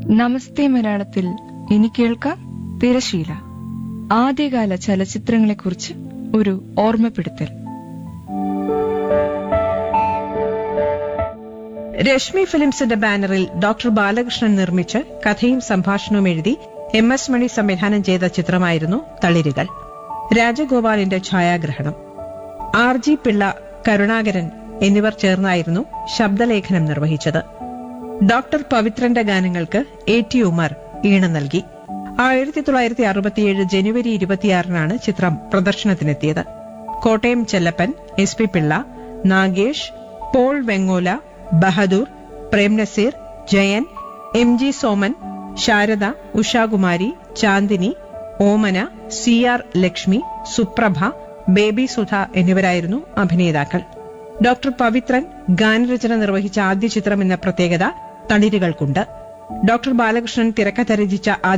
നമസ്തേ മലയാളത്തിൽ ഇനി കേൾക്കാം തിരശീല ആദ്യകാല ചലച്ചിത്രങ്ങളെക്കുറിച്ച് ഒരു ഓർമ്മപ്പെടുത്തൽ രശ്മി ഫിലിംസിന്റെ ബാനറിൽ ഡോക്ടർ ബാലകൃഷ്ണൻ നിർമ്മിച്ച് കഥയും സംഭാഷണവും എഴുതി എം എസ് മണി സംവിധാനം ചെയ്ത ചിത്രമായിരുന്നു തളിരുകൾ രാജഗോപാലിന്റെ ഛായാഗ്രഹണം ആർ ജി പിള്ള കരുണാകരൻ എന്നിവർ ചേർന്നായിരുന്നു ശബ്ദലേഖനം നിർവഹിച്ചത് ഡോക്ടർ പവിത്രന്റെ ഗാനങ്ങൾക്ക് എ ടി ഉമർ ഈണം നൽകി ആയിരത്തി തൊള്ളായിരത്തി അറുപത്തിയേഴ് ജനുവരി ഇരുപത്തിയാറിനാണ് ചിത്രം പ്രദർശനത്തിനെത്തിയത് Kottayam Chellappan S P Pillai Nagesh Paul Vengola Bahadur Prem Nazir Jayan M G Soman Sharada Ushakumari Chandini Omana C R Lakshmi Suprabha Baby Sudha എന്നിവരായിരുന്നു അഭിനേതാക്കൾ ഡോക്ടർ പവിത്രൻ ഗാനരചന നിർവഹിച്ച ആദ്യ ചിത്രം എന്ന പ്രത്യേകത തളിരുകൾക്കുണ്ട് ഡോക്ടർ ബാലകൃഷ്ണൻ തിരക്കഥ രചിച്ച